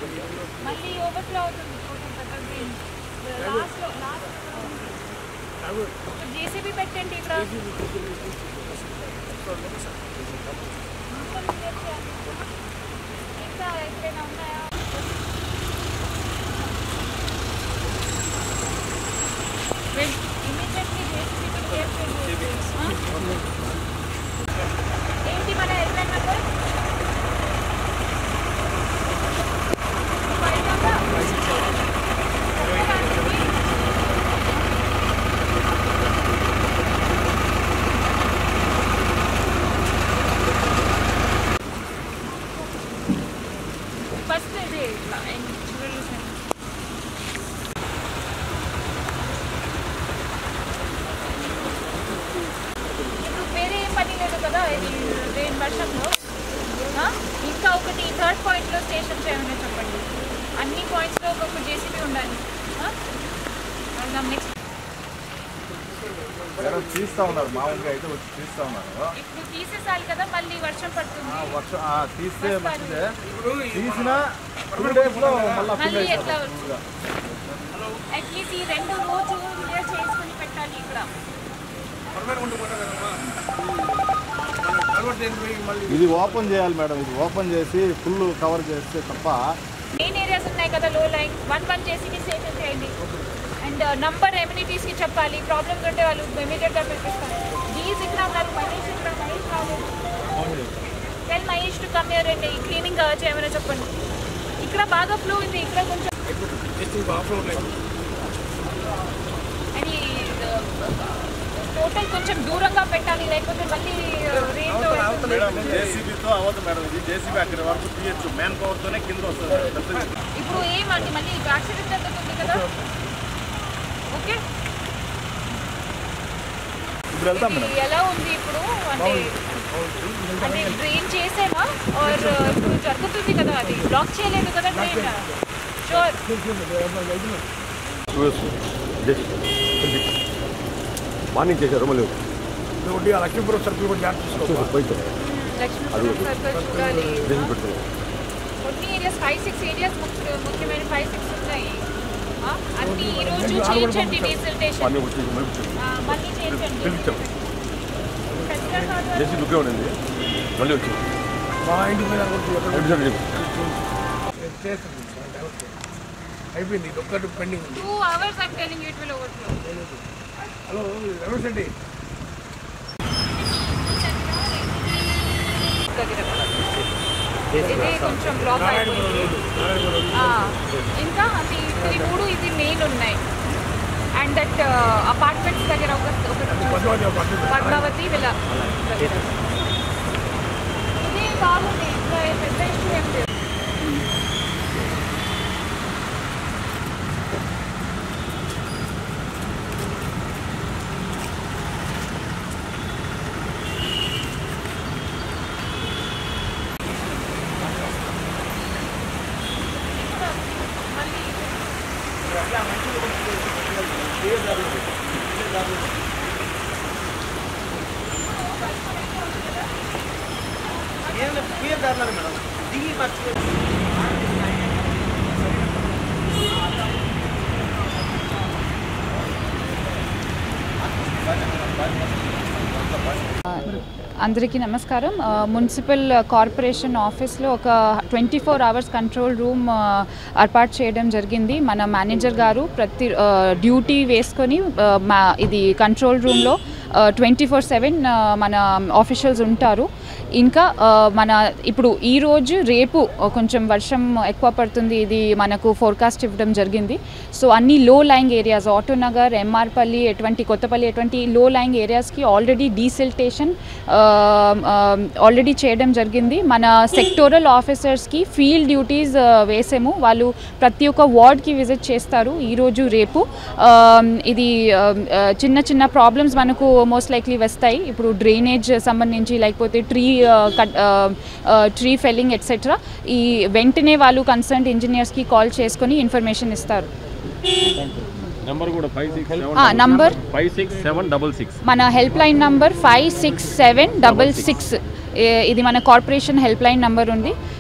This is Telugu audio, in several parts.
మళ్ళీ ఓవర్ఫ్లో అవుతుంది కొంచెం పెద్ద గ్రీన్ లాస్ట్లో లాస్ట్ జేసీబీ పెట్టండి ఇక్కడ మొత్తం చేసేయాలి. ఇంకా ఎక్కడైనా ఉన్నాయా ఇమీడియట్లీ జేసీబీ చేయండి ఏంటి మన హెల్మెట్ నెంబర్ ఫస్ట్ ఇది ఇట్లా చూడండి ఇప్పుడు వేరే ఏం పని లేదు కదా ఇది రెయిన్ వర్షంలో ఆ? ఇంకా ఒకటి థర్డ్ పాయింట్లో స్టేషన్ చేయమని చెప్పండి అన్ని పాయింట్స్లో ఒక్కొక్క జేసీబీ ఉండాలి నెక్స్ట్ మేడం తీస్తా ఉన్నారు మామూలుగా అయితే వచ్చి తీస్తా ఉన్నారు ఇప్పుడు తీసేసాలి కదా మళ్ళీ వర్షం పడుతుంది ఆ, వర్షం ఆ, తీస్తే మంచిదే తీసిన టూ డేస్ లో మళ్ళీ మళ్ళీ ఎట్లా అట్లీస్ట్ ఈ రెండు రోజు క్లియర్ చేసుకుని పెట్టాలి ఇక్కడ ఇది ఓపెన్ చేయాలి మేడం ఇది ఓపెన్ చేసి ఫుల్ కవర్ చేస్తే తప్ప మెయిన్ ఏరియాస్ ఉన్నాయి కదా లో లైన్ వన్ వన్ చేసి స్టేషన్ చేయండి అండ్ నంబర్ ఎమ్యూనిటీస్కి చెప్పాలి ప్రాబ్లమ్స్ ఉంటే వాళ్ళు ఇమీడియట్గా పిలిపిస్తారు డీస్ ఇక్కడ ఉన్నారు మహేష్ ఇక్కడ మహేష్ రాలేదు tell Mahesh to come here అండి క్లీనింగ్ చేయమని చెప్పండి ఇక్కడ బాగా ఫ్లో ఉంది ఇక్కడ కొంచెం అని టోటల్ కొంచెం దూరంగా పెట్టాలి లేకపోతే మళ్ళీ రేట్ మేడం జేసీబీతో అవ్వదు మేడం ఇది జేసీబీ అక్కడి వరకు తీయచ్చు మ్యాన్ పవర్ తోనే కింద వస్తుంది పెద్దది. ఇప్పుడు ఏమండి మళ్ళీ యాక్సిడెంట్ జరుగుతుంది కదా ఓకే ఇప్పుడు వెళ్తాం మేడం ఇది ఎలా ఉంది ఇప్పుడు అంటే అంటే డ్రైన్ చేసేనా ఆర్ ఇప్పుడు జరుగుతుంది కదా అది బ్లాక్ చేయలేదు కదా డ్రైన్ షూర్ మార్నింగ్ చేశారు మళ్ళీ ఒకటి ఆ లక్ష్మీపురం సర్కిల్ కూడా జాగ్రత్త తీసుకోవాలి పోయితే లక్ష్మీపురం సర్కిల్ చూడాలి చేసి పెడుతున్నాం కొన్ని ఏరియాస్ ఫైవ్ సిక్స్ ఏరియాస్ ముఖ్యమైన ఫైవ్ సిక్స్ ఉన్నాయి ఆ, అన్ని ఈ రోజు చేయించండి డీసల్టేషన్ అన్నీ వచ్చి మళ్ళీ వచ్చి మళ్ళీ చేయించండి పిలిపించాం ఫెస్టివల్ హార్డ్ చేసి దుగ్గే ఉండింది మళ్ళీ వచ్చి మా ఇంటి మీద కూడా ఎక్కడ రెండు సార్లు చెప్పు చేస్తాను ఓకే. అయిపోయింది ఇది ఒక్కటి పెండింగ్ ఉంది two hours I'm telling it will overflow hello Ramesh Reddy ఇది కొంచెం బ్లాక్ అయిపోయింది ఆ, ఇంకా అది ఇది మూడు ఇది మెయిన్ ఉన్నాయి అండ్ దట్ అపార్ట్మెంట్స్ దగ్గర ఒక ఒకటి పద్మావతి పద్ధతి పద్మావతి విలా దగ్గర ఇది బాగుంది ఇంకా ఏ పెద్ద ఇష్యూ ఏం లేదు అందరికీ నమస్కారం ఆ, మున్సిపల్ కార్పొరేషన్ ఆఫీస్లో ఒక twenty four hours control room ఆ, ఏర్పాటు చేయడం జరిగింది మన మేనేజర్ గారు ప్రతి ఆ, డ్యూటీ వేసుకొని ఆ, మా ఇది కంట్రోల్ రూమ్లో ట్వంటీ ఫోర్ సెవెన్ మన ఆఫీషియల్స్ ఉంటారు ఇంకా ఆ, మన ఇప్పుడు ఈ రోజు రేపు ఆ, కొంచెం వర్షం ఎక్కువ పడుతుంది ఇది మనకు ఫోర్కాస్ట్ ఇవ్వడం జరిగింది సో అన్ని లో లైంగ్ ఏరియాస్ ఆటోనగర్ ఎంఆర్పల్లి ఎటువంటి కొత్తపల్లి ఎటువంటి లో లైంగ్ ఏరియాస్కి ఆల్రెడీ డీసిల్టేషన్ ఆల్రెడీ చేయడం జరిగింది మన సెక్టోరల్ ఆఫీసర్స్కి ఫీల్డ్ డ్యూటీస్ వేసాము వాళ్ళు ప్రతి ఒక్క వార్డ్కి విజిట్ చేస్తారు ఈరోజు రేపు ఆ, ఇది ఆ, ఆ, చిన్న చిన్న ప్రాబ్లమ్స్ మనకు మోస్ట్ లైక్లీ వస్తాయి ఇప్పుడు డ్రైనేజ్ సంబంధించి లేకపోతే ట్రీ ట్రీ ఫెల్లింగ్ ఎట్సెట్రా ఈ వెంటనే వాళ్ళు కన్సర్న్ ఇంజనీర్స్కి కాల్ చేసుకొని ఇన్ఫర్మేషన్ ఇస్తారు నెంబర్ కూడా ఫైవ్ సిక్స్ ఆ, number five six seven double six మన help line number five six seven double six ఇది మన కార్పొరేషన్ హెల్ప్ లైన్ నంబర్ ఉంది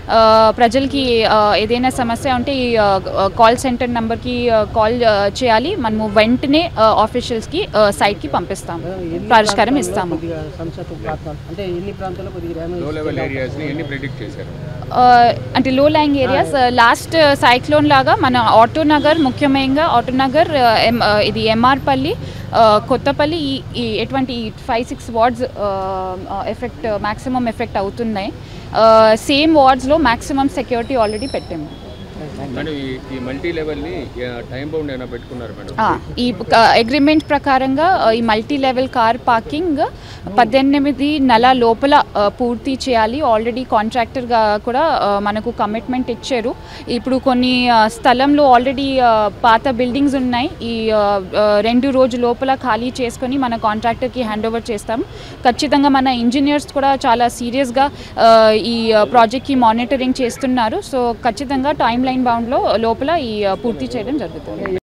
ఆ, ప్రజలకి ఆ, ఏదైనా సమస్య ఉంటే ఈ ఆ, కాల్ సెంటర్ నెంబర్కి ఆ, కాల్ ఆ, చేయాలి మనము వెంటనే ఆ, ఆఫీషియల్స్కి ఆ, సైట్కి పంపిస్తాము ఎన్ని పరిష్కారం ప్రాంతాల్లో ఇస్తాము కొద్దిగా సంక్షిప్త ప్రాంతాలు అంటే ఎన్ని ప్రాంతాల్లో కొద్దిగా డ్యామేజ్ లో లెవెల్ ఏరియాస్ని ఎన్ని ప్రిడిక్ట్ చేశారు ఆ, అంటే లో ల్యాంగ్ ఏరియాస్ లాస్ట్ సైక్లోన్ లాగా మన ఆటో నగర్ ముఖ్యంగా ఆటో నగర్ ఆ, ఎం- ఆ, ఇది ఎంఆర్పల్లి ఆ, కొత్తపల్లి ఈ ఈ ఎటువంటి five six wards effect maximum effect అవుతున్నాయి సేమ్ వార్డ్స్లో మ్యాక్సిమం సెక్యూరిటీ ఆల్రెడీ పెట్టాము మేడం ఈ ఈ మల్టీ లెవెల్ని టైం బౌండ్ ఏమైనా పెట్టుకున్నారు మేడం ఆ, ఈ అగ్రిమెంట్ ప్రకారంగా ఆ, ఈ మల్టీ లెవెల్ కార్ పార్కింగ్ పద్దెనిమిది నెల లోపల ఆ, పూర్తి చేయాలి ఆల్రెడీ కాంట్రాక్టర్గా కూడా ఆ, మనకు కమిట్మెంట్ ఇచ్చారు ఇప్పుడు కొన్ని ఆ, స్థలంలో ఆల్రెడీ ఆ, పాత బిల్డింగ్స్ ఉన్నాయి ఈ ఆ, ఆ, రెండు రోజు లోపల ఖాళీ చేసుకొని మన కాంట్రాక్టర్కి హ్యాండ్ ఓవర్ చేస్తాం ఖచ్చితంగా మన ఇంజనీర్స్ కూడా చాలా సీరియస్గా ఈ ప్రాజెక్ట్కి మానిటరింగ్ చేస్తున్నారు సో ఖచ్చితంగా టైం లైన్ బౌండ్లో లోపల ఈ ఆ, పూర్తి చేయడం జరుగుతుంది